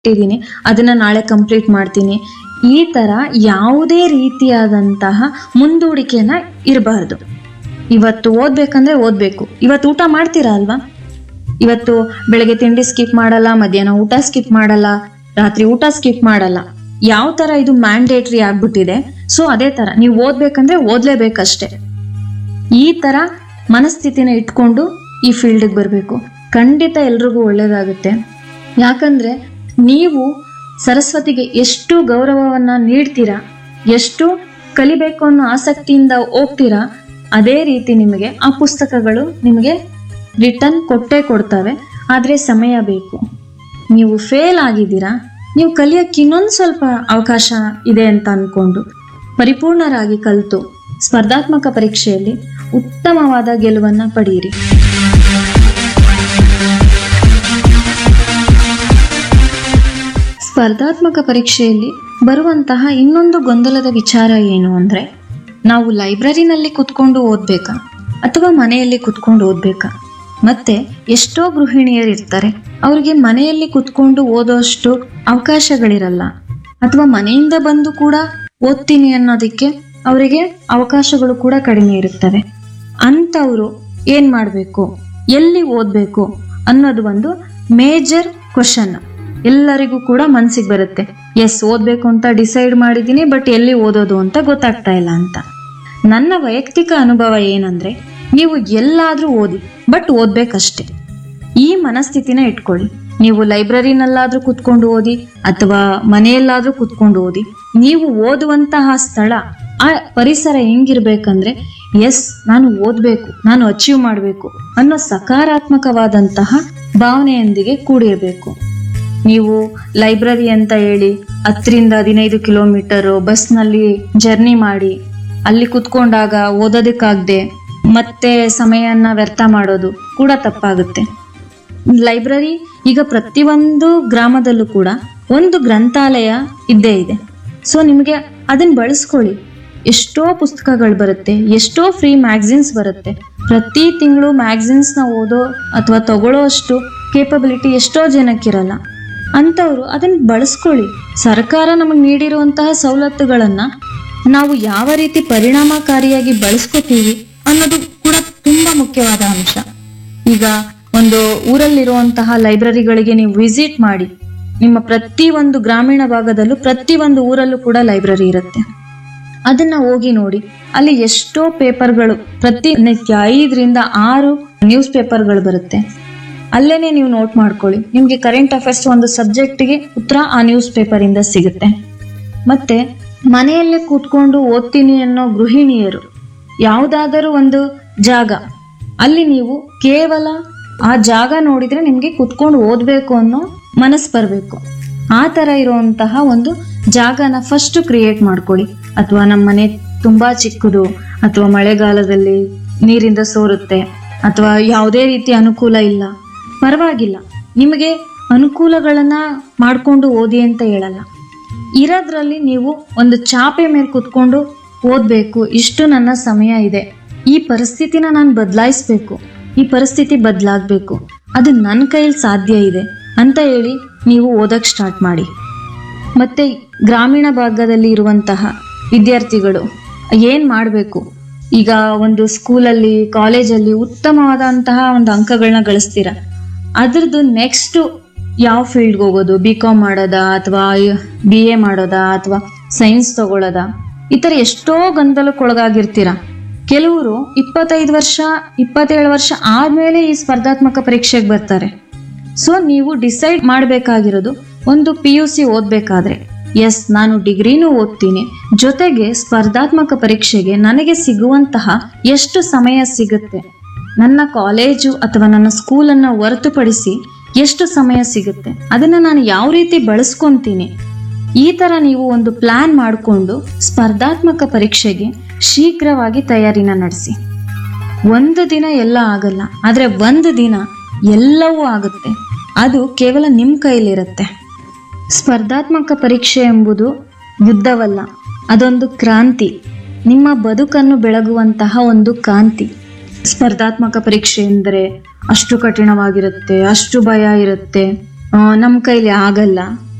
ಇಟ್ಟಿದ್ದೀನಿ ಅದನ್ನ ನಾಳೆ ಕಂಪ್ಲೀಟ್ ಮಾಡ್ತೀನಿ ಈ ತರ ಯಾವುದೇ ರೀತಿಯಾದಂತಹ ಮುಂದೂಡಿಕೆನ ಇರಬಾರ್ದು ಇವತ್ತು ಓದ್ಬೇಕಂದ್ರೆ ಓದ್ಬೇಕು ಇವತ್ತು ಊಟ ಮಾಡ್ತೀರಾ ಅಲ್ವಾ ಇವತ್ತು ಬೆಳಗ್ಗೆ ತಿಂಡಿ ಸ್ಕಿಪ್ ಮಾಡಲ್ಲ ಮಧ್ಯಾಹ್ನ ಊಟ ಸ್ಕಿಪ್ ಮಾಡಲ್ಲ ರಾತ್ರಿ ಊಟ ಸ್ಕಿಪ್ ಮಾಡಲ್ಲ ಯಾವ ತರ ಇದು ಮ್ಯಾಂಡೇಟ್ರಿ ಆಗ್ಬಿಟ್ಟಿದೆ ಸೊ ಅದೇ ತರ ನೀವು ಓದ್ಬೇಕಂದ್ರೆ ಓದ್ಲೇಬೇಕಷ್ಟೇ ಈ ತರ ಮನಸ್ಥಿತಿನ ಇಟ್ಕೊಂಡು ಈ ಫೀಲ್ಡ್ಗೆ ಬರಬೇಕು ಖಂಡಿತ ಎಲ್ರಿಗೂ ಒಳ್ಳೇದಾಗುತ್ತೆ ಯಾಕಂದ್ರೆ ನೀವು ಸರಸ್ವತಿಗೆ ಎಷ್ಟು ಗೌರವವನ್ನ ನೀಡ್ತೀರಾ ಎಷ್ಟು ಕಲಿಬೇಕು ಅನ್ನೋ ಆಸಕ್ತಿಯಿಂದ ಹೋಗ್ತೀರಾ ಅದೇ ರೀತಿ ನಿಮಗೆ ಆ ಪುಸ್ತಕಗಳು ನಿಮಗೆ ರಿಟರ್ನ್ ಕೊಟ್ಟೇ ಕೊಡ್ತವೆ ಆದರೆ ಸಮಯ ಬೇಕು ನೀವು ಫೇಲ್ ಆಗಿದ್ದೀರಾ ನೀವು ಕಲಿಯೋಕ್ಕೆ ಇನ್ನೊಂದು ಸ್ವಲ್ಪ ಅವಕಾಶ ಇದೆ ಅಂತ ಅನ್ಕೊಂಡು ಪರಿಪೂರ್ಣರಾಗಿ ಕಲಿತು ಸ್ಪರ್ಧಾತ್ಮಕ ಪರೀಕ್ಷೆಯಲ್ಲಿ ಉತ್ತಮವಾದ ಗೆಲುವನ್ನ ಪಡೆಯಿರಿ ಸ್ಪರ್ಧಾತ್ಮಕ ಪರೀಕ್ಷೆಯಲ್ಲಿ ಬರುವಂತಹ ಇನ್ನೊಂದು ಗೊಂದಲದ ವಿಚಾರ ಏನು ಅಂದ್ರೆ ನಾವು ಲೈಬ್ರರಿನಲ್ಲಿ ಕುತ್ಕೊಂಡು ಓದ್ಬೇಕಾ ಅಥವಾ ಮನೆಯಲ್ಲಿ ಕುತ್ಕೊಂಡು ಓದ್ಬೇಕಾ ಮತ್ತೆ ಎಷ್ಟೋ ಗೃಹಿಣಿಯರು ಇರ್ತಾರೆ ಅವರಿಗೆ ಮನೆಯಲ್ಲಿ ಕುತ್ಕೊಂಡು ಓದೋಷ್ಟು ಅವಕಾಶಗಳಿರಲ್ಲ ಅಥವಾ ಮನೆಯಿಂದ ಬಂದು ಕೂಡ ಓದ್ತೀನಿ ಅನ್ನೋದಕ್ಕೆ ಅವರಿಗೆ ಅವಕಾಶಗಳು ಕೂಡ ಕಡಿಮೆ ಇರುತ್ತವೆ ಅಂಥವ್ರು ಏನ್ ಮಾಡಬೇಕು ಎಲ್ಲಿ ಓದ್ಬೇಕು ಅನ್ನೋದು ಒಂದು ಮೇಜರ್ ಕ್ವಶನ್ ಎಲ್ಲರಿಗೂ ಕೂಡ ಮನ್ಸಿಗೆ ಬರುತ್ತೆ ಎಸ್ ಓದ್ಬೇಕು ಅಂತ ಡಿಸೈಡ್ ಮಾಡಿದ್ದೀನಿ ಬಟ್ ಎಲ್ಲಿ ಓದೋದು ಅಂತ ಗೊತ್ತಾಗ್ತಾ ಇಲ್ಲ ಅಂತ ನನ್ನ ವೈಯಕ್ತಿಕ ಅನುಭವ ಏನಂದ್ರೆ ನೀವು ಎಲ್ಲಾದ್ರೂ ಓದಿ ಬಟ್ ಓದ್ಬೇಕಷ್ಟೇ ಈ ಮನಸ್ಥಿತಿನ ಇಟ್ಕೊಳ್ಳಿ ನೀವು ಲೈಬ್ರರಿನಲ್ಲಾದ್ರೂ ಕುತ್ಕೊಂಡು ಓದಿ ಅಥವಾ ಮನೆಯಲ್ಲಾದ್ರೂ ಕುತ್ಕೊಂಡು ಓದಿ ನೀವು ಓದುವಂತಹ ಸ್ಥಳ ಆ ಪರಿಸರ ಹೆಂಗಿರ್ಬೇಕಂದ್ರೆ ಎಸ್ ನಾನು ಓದ್ಬೇಕು ನಾನು ಅಚೀವ್ ಮಾಡಬೇಕು ಅನ್ನೋ ಸಕಾರಾತ್ಮಕವಾದಂತಹ ಭಾವನೆಯೊಂದಿಗೆ ಕೂಡಿರಬೇಕು ನೀವು ಲೈಬ್ರರಿ ಅಂತ ಹೇಳಿ ಹತ್ತರಿಂದ ಹದಿನೈದು ಕಿಲೋಮೀಟರ್ ಬಸ್ನಲ್ಲಿ ಜರ್ನಿ ಮಾಡಿ ಅಲ್ಲಿ ಕುತ್ಕೊಂಡಾಗ ಓದೋದಕ್ಕಾಗದೆ ಮತ್ತೆ ಸಮಯನ ವ್ಯರ್ಥ ಮಾಡೋದು ಕೂಡ ತಪ್ಪಾಗುತ್ತೆ ಲೈಬ್ರರಿ ಈಗ ಪ್ರತಿಯೊಂದು ಗ್ರಾಮದಲ್ಲೂ ಕೂಡ ಒಂದು ಗ್ರಂಥಾಲಯ ಇದ್ದೇ ಇದೆ ಸೊ ನಿಮಗೆ ಅದನ್ನ ಬಳಸ್ಕೊಳ್ಳಿ ಎಷ್ಟೋ ಪುಸ್ತಕಗಳು ಬರುತ್ತೆ ಎಷ್ಟೋ ಫ್ರೀ ಮ್ಯಾಗ್ಝಿನ್ಸ್ ಬರುತ್ತೆ ಪ್ರತಿ ತಿಂಗಳು ಮ್ಯಾಗ್ಝಿನ್ಸ್ನ ಓದೋ ಅಥವಾ ತಗೊಳ್ಳೋ ಅಷ್ಟು ಕೇಪಬಿಲಿಟಿ ಎಷ್ಟೋ ಜನಕ್ಕಿರಲ್ಲ ಅಂಥವ್ರು ಅದನ್ನ ಬಳಸ್ಕೊಳ್ಳಿ ಸರ್ಕಾರ ನಮಗೆ ನೀಡಿರುವಂತಹ ಸವಲತ್ತುಗಳನ್ನ ನಾವು ಯಾವ ರೀತಿ ಪರಿಣಾಮಕಾರಿಯಾಗಿ ಬಳಸ್ಕೋತೀವಿ ಅನ್ನೋದು ಕೂಡ ತುಂಬಾ ಮುಖ್ಯವಾದ ಅಂಶ ಈಗ ಒಂದು ಊರಲ್ಲಿರುವಂತಹ ಲೈಬ್ರರಿಗಳಿಗೆ ನೀವು ವಿಸಿಟ್ ಮಾಡಿ ನಿಮ್ಮ ಪ್ರತಿ ಒಂದು ಗ್ರಾಮೀಣ ಭಾಗದಲ್ಲೂ ಪ್ರತಿ ಒಂದು ಊರಲ್ಲೂ ಕೂಡ ಲೈಬ್ರರಿ ಇರುತ್ತೆ ಅದನ್ನ ಹೋಗಿ ನೋಡಿ ಅಲ್ಲಿ ಎಷ್ಟೋ ಪೇಪರ್ಗಳು ಪ್ರತಿನಿತ್ಯ ಐದರಿಂದ ಆರು ನ್ಯೂಸ್ ಪೇಪರ್ಗಳು ಬರುತ್ತೆ ಅಲ್ಲೇನೆ ನೀವು ನೋಟ್ ಮಾಡ್ಕೊಳ್ಳಿ ನಿಮ್ಗೆ ಕರೆಂಟ್ ಅಫೇರ್ಸ್ ಒಂದು ಸಬ್ಜೆಕ್ಟ್ಗೆ ಉತ್ತರ ಆ ನ್ಯೂಸ್ ಪೇಪರ್ ಇಂದ ಸಿಗುತ್ತೆ ಮತ್ತೆ ಮನೆಯಲ್ಲೇ ಕೂತ್ಕೊಂಡು ಓದ್ತೀನಿ ಅನ್ನೋ ಗೃಹಿಣಿಯರು ಯಾವುದಾದರೂ ಒಂದು ಜಾಗ ಅಲ್ಲಿ ನೀವು ಕೇವಲ ಆ ಜಾಗ ನೋಡಿದ್ರೆ ನಿಮ್ಗೆ ಕುತ್ಕೊಂಡು ಓದ್ಬೇಕು ಅನ್ನೋ ಮನಸ್ಸು ಬರಬೇಕು ಆ ತರ ಇರುವಂತಹ ಒಂದು ಜಾಗನ ಫಸ್ಟ್ ಕ್ರಿಯೇಟ್ ಮಾಡ್ಕೊಳ್ಳಿ ಅಥವಾ ನಮ್ಮ ಮನೆ ತುಂಬಾ ಚಿಕ್ಕದು ಅಥವಾ ಮಳೆಗಾಲದಲ್ಲಿ ನೀರಿಂದ ಸೋರುತ್ತೆ ಅಥವಾ ಯಾವುದೇ ರೀತಿ ಅನುಕೂಲ ಇಲ್ಲ ಪರವಾಗಿಲ್ಲ ನಿಮಗೆ ಅನುಕೂಲಗಳನ್ನ ಮಾಡ್ಕೊಂಡು ಓದಿ ಅಂತ ಹೇಳಲ್ಲ ಇರೋದ್ರಲ್ಲಿ ನೀವು ಒಂದು ಚಾಪೆ ಮೇಲೆ ಕುತ್ಕೊಂಡು ಓದ್ಬೇಕು ಇಷ್ಟು ನನ್ನ ಸಮಯ ಇದೆ ಈ ಪರಿಸ್ಥಿತಿನ ನಾನು ಬದಲಾಯಿಸ್ಬೇಕು ಈ ಪರಿಸ್ಥಿತಿ ಬದಲಾಗಬೇಕು ಅದು ನನ್ನ ಕೈಯಲ್ಲಿ ಸಾಧ್ಯ ಇದೆ ಅಂತ ಹೇಳಿ ನೀವು ಓದಕ್ ಸ್ಟಾರ್ಟ್ ಮಾಡಿ ಮತ್ತೆ ಗ್ರಾಮೀಣ ಭಾಗದಲ್ಲಿ ಇರುವಂತಹ ವಿದ್ಯಾರ್ಥಿಗಳು ಏನ್ ಮಾಡಬೇಕು ಈಗ ಒಂದು ಸ್ಕೂಲಲ್ಲಿ ಕಾಲೇಜಲ್ಲಿ ಉತ್ತಮವಾದಂತಹ ಒಂದು ಅಂಕಗಳನ್ನ ಗಳಿಸ್ತೀರಾ ಅದ್ರದ್ದು ನೆಕ್ಸ್ಟ್ ಯಾವ ಫೀಲ್ಡ್ಗೆ ಹೋಗೋದು ಬಿ ಕಾಮ್ ಮಾಡೋದಾ ಅಥವಾ ಬಿ ಎ ಮಾಡೋದಾ ಅಥವಾ ಸೈನ್ಸ್ ತಗೊಳ್ಳೋದಾ ಈ ಥರ ಎಷ್ಟೋ ಗೊಂದಲಕ್ಕೊಳಗಾಗಿರ್ತೀರಾ ಕೆಲವರು ಇಪ್ಪತ್ತೈದು ವರ್ಷ ಇಪ್ಪತ್ತೇಳು ವರ್ಷ ಆದ್ಮೇಲೆ ಈ ಸ್ಪರ್ಧಾತ್ಮಕ ಪರೀಕ್ಷೆಗೆ ಬರ್ತಾರೆ ಸೊ ನೀವು ಡಿಸೈಡ್ ಮಾಡಬೇಕಾಗಿರೋದು ಒಂದು ಪಿ ಯು ಸಿ ಓದಬೇಕಾದ್ರೆ ಎಸ್ ನಾನು ಡಿಗ್ರಿನೂ ಓದ್ತೀನಿ ಜೊತೆಗೆ ಸ್ಪರ್ಧಾತ್ಮಕ ಪರೀಕ್ಷೆಗೆ ನನಗೆ ಸಿಗುವಂತಹ ಎಷ್ಟು ಸಮಯ ಸಿಗುತ್ತೆ ನನ್ನ ಕಾಲೇಜು ಅಥವಾ ನನ್ನ ಸ್ಕೂಲನ್ನು ಹೊರತುಪಡಿಸಿ ಎಷ್ಟು ಸಮಯ ಸಿಗುತ್ತೆ ಅದನ್ನು ನಾನು ಯಾವ ರೀತಿ ಬಳಸ್ಕೊಂತೀನಿ ಈ ತರ ನೀವು ಒಂದು ಪ್ಲಾನ್ ಮಾಡಿಕೊಂಡು ಸ್ಪರ್ಧಾತ್ಮಕ ಪರೀಕ್ಷೆಗೆ ಶೀಘ್ರವಾಗಿ ತಯಾರಿನ ನಡೆಸಿ ಒಂದು ದಿನ ಎಲ್ಲ ಆಗಲ್ಲ ಆದ್ರೆ ಒಂದು ದಿನ ಎಲ್ಲವೂ ಆಗುತ್ತೆ ಅದು ಕೇವಲ ನಿಮ್ಮ ಕೈಲಿರುತ್ತೆ ಸ್ಪರ್ಧಾತ್ಮಕ ಪರೀಕ್ಷೆ ಎಂಬುದು ಯುದ್ಧವಲ್ಲ ಅದೊಂದು ಕ್ರಾಂತಿ ನಿಮ್ಮ ಬದುಕನ್ನು ಬೆಳಗುವಂತಹ ಒಂದು ಕಾಂತಿ ಸ್ಪರ್ಧಾತ್ಮಕ ಪರೀಕ್ಷೆ ಎಂದರೆ ಅಷ್ಟು ಕಠಿಣವಾಗಿರುತ್ತೆ ಅಷ್ಟು ಭಯ ಇರುತ್ತೆ ನಮ್ಮ ಕೈಲಿ ಆಗಲ್ಲ